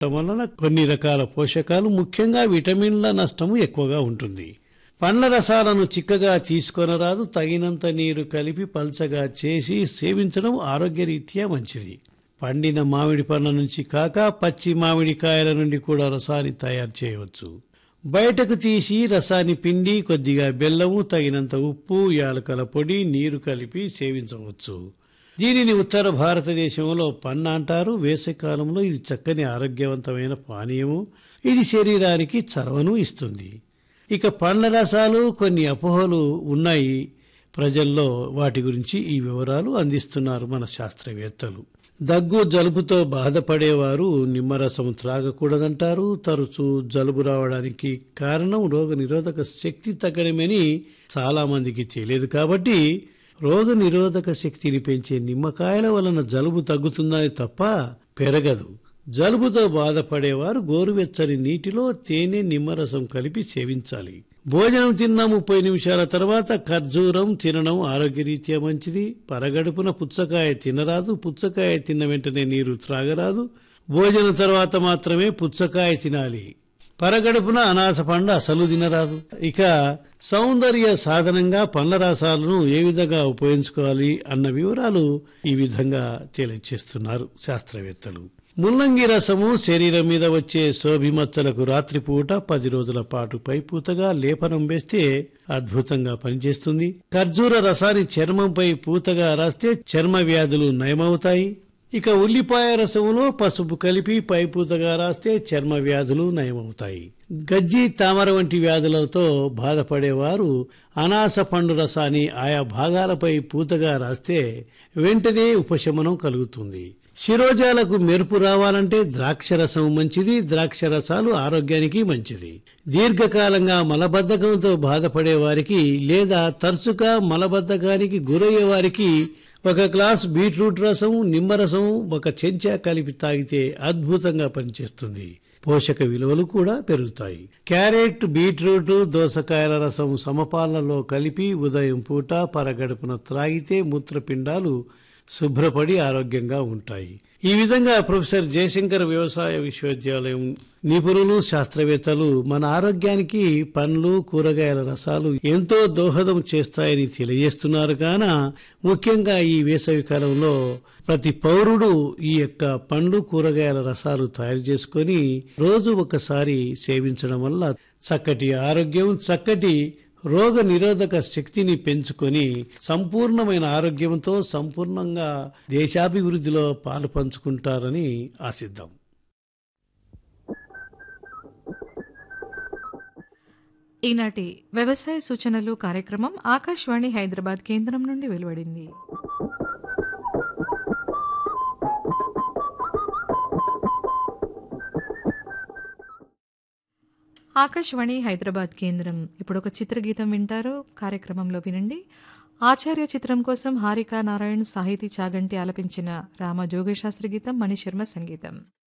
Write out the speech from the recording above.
వలన కొన్ని రకాల పోషకాలు ముఖ్యంగా విటమిన్ల నష్టము ఎక్కువగా ఉంటుంది పండ్ల రసాలను చిక్కగా తీసుకొనరాదు తగినంత నీరు కలిపి పల్చగా చేసి సేవించడం ఆరోగ్యరీత్యా మంచిది పండిన మామిడి పండ్ల నుంచి కాక పచ్చి మామిడికాయల నుండి కూడా రసాన్ని తయారు చేయవచ్చు బయటకు తీసి రసాన్ని పిండి కొద్దిగా బెల్లము తగినంత ఉప్పు యాలకల పొడి నీరు కలిపి సేవించవచ్చు దీనిని ఉత్తర భారతదేశంలో పన్న అంటారు వేసవికాలంలో ఇది చక్కని ఆరోగ్యవంతమైన పానీయము ఇది శరీరానికి చలవను ఇస్తుంది ఇక పండ్ల రసాలు కొన్ని అపోహలు ఉన్నాయి ప్రజల్లో వాటి గురించి ఈ వివరాలు అందిస్తున్నారు మన శాస్త్రవేత్తలు దగ్గు జలుబుతో బాధపడేవారు నిమ్మరసం త్రాగకూడదంటారు తరచూ జలుబు రావడానికి కారణం రోగ నిరోధక శక్తి తగ్గడమని చాలా మందికి తెలియదు కాబట్టి రోగ నిరోధక శక్తిని పెంచే నిమ్మకాయల వలన జలుబు తగ్గుతుందని తప్ప పెరగదు జలుబుతో బాధపడేవారు గోరువెచ్చని నీటిలో తేనె నిమ్మరసం కలిపి సేవించాలి భోజనం తిన్న ముప్పై నిమిషాల తర్వాత ఖర్జూరం తినడం ఆరోగ్యరీత్యా మంచిది పరగడుపున పుచ్చకాయ తినరాదు పుచ్చకాయ తిన్న వెంటనే నీరు త్రాగరాదు భోజనం తర్వాత మాత్రమే పుచ్చకాయ తినాలి పరగడుపున అనాస పండు అసలు తినరాదు ఇక సౌందర్య సాధనంగా పండ్ల రసాలను ఏ విధంగా ఉపయోగించుకోవాలి అన్న వివరాలు ఈ విధంగా తెలియచేస్తున్నారు శాస్త్రవేత్తలు ముల్లంగి రసము శరీరం మీద వచ్చే శోభిమచ్చలకు రాత్రిపూట పది రోజుల పాటు పైపూతగా లేపనం వేస్తే అద్భుతంగా పనిచేస్తుంది ఖర్జూర రసాన్ని చర్మంపై పూతగా రాస్తే చర్మ వ్యాధులు నయమవుతాయి ఇక ఉల్లిపాయ రసములో పసుపు కలిపి పైపూతగా రాస్తే చర్మ వ్యాధులు నయమవుతాయి గజ్జి తామర వంటి వ్యాధులతో బాధపడేవారు అనాస పండు రసాన్ని ఆయా భాగాలపై పూతగా రాస్తే వెంటనే ఉపశమనం కలుగుతుంది శిరోజాలకు మెరుపు రావాలంటే ద్రాక్ష రసం మంచిది ద్రాక్ష రసాలు ఆరోగ్యానికి మంచిది దీర్ఘకాలంగా మలబద్ధకంతో బాధపడే వారికి లేదా తరచుగా మలబద్ధకానికి గురయ్యే వారికి ఒక గ్లాస్ బీట్రూట్ రసం నిమ్మరసం ఒక చెంచా కలిపి తాగితే అద్భుతంగా పనిచేస్తుంది పోషక విలువలు కూడా పెరుగుతాయి క్యారెట్ బీట్రూట్ దోసకాయల రసం సమపాలనలో కలిపి ఉదయం పూట పరగడుపున త్రాగితే మూత్రపిండాలు శుభ్రపడి ఆరోగ్యంగా ఉంటాయి ఈ విధంగా ప్రొఫెసర్ జయశంకర్ వ్యవసాయ విశ్వవిద్యాలయం నిపుణులు శాస్త్రవేత్తలు మన ఆరోగ్యానికి పండ్లు కూరగాయల రసాలు ఎంతో దోహదం చేస్తాయని తెలియజేస్తున్నారు కాన ముఖ్యంగా ఈ వేసవి కాలంలో ప్రతి పౌరుడు ఈ యొక్క పండ్లు కూరగాయల రసాలు తయారు చేసుకొని రోజు ఒకసారి సేవించడం వల్ల చక్కటి ఆరోగ్యం చక్కటి రోగ నిరోధక శక్తిని పెంచుకొని సంపూర్ణమైన ఆరోగ్యంతో సంపూర్ణంగా దేశాభివృద్ధిలో పాలు పంచుకుంటారని ఆశిద్దాం ఈనాటి వ్యవసాయ సూచనలు కార్యక్రమం ఆకాశవాణి హైదరాబాద్ కేంద్రం నుండి వెలువడింది ఆకాశవాణి హైదరాబాద్ కేంద్రం ఇప్పుడు ఒక చిత్రగీతం వింటారు కార్యక్రమంలో వినండి ఆచార్య చిత్రం కోసం హారిక నారాయణ్ సాహితీ చాగంటి ఆలపించిన రామ జోగశాస్త్రి గీతం మణిశర్మ సంగీతం